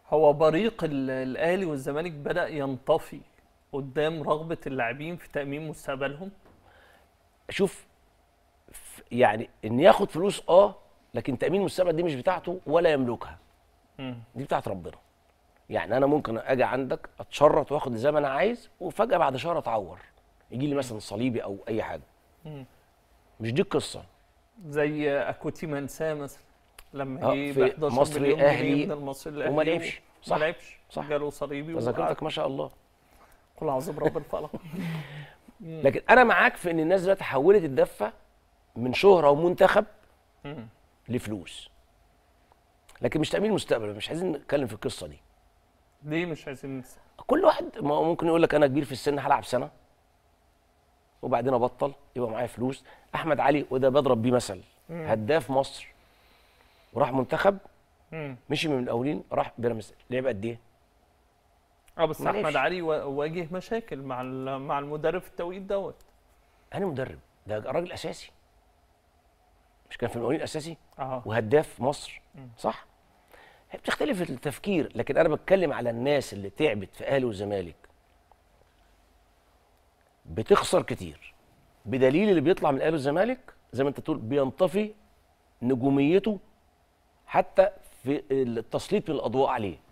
هو بريق ال- الاهلي والزمالك بدا ينطفي قدام رغبه اللاعبين في تامين مستقبلهم شوف ف- يعني ان ياخد فلوس اه لكن تامين المستقبل دي مش بتاعته ولا يملكها مم. دي بتاعت ربنا يعني انا ممكن اجي عندك اتشرط واخد زي ما انا عايز وفجاه بعد شهر اتعور يجي لي مثلا صليبي او اي حاجه مم. مش دي القصه زي اكوتي منساه مثلا لما آه، جه في ب 11 مصري مليون جنيه أهلي من المصري الاهلي وما لعبش. ما صح. لعبش صح. جاله صليبي ذاكرتك ما شاء الله قل اعوذ برب الفلق لكن انا معاك في ان الناس دلوقتي حولت الدفه من شهره ومنتخب مم. لفلوس لكن مش تامين مستقبل مش عايزين نتكلم في القصه دي ليه مش عايزين ننسى كل واحد ما هو ممكن يقول لك انا كبير في السن هلعب سنه وبعدين ابطل يبقى معايا فلوس احمد علي وده بضرب بيه مثل هداف مصر وراح منتخب مم. مشي من الاولين راح بيراميدز لعب قد ايه؟ اه بس ما احمد لعبش. علي وا- واجه مشاكل مع ال- مع المدرب في التوقيت دوت انا مدرب ده راجل اساسي مش كان في المقاولين اساسي اه وهداف مصر صح هي بتختلف التفكير لكن انا بتكلم على الناس اللي تعبت في اهلي والزمالك بتخسر كتير بدليل اللي بيطلع من اهلي والزمالك زي ما انت تقول بينطفي نجوميته حتى في التسليط الاضواء عليه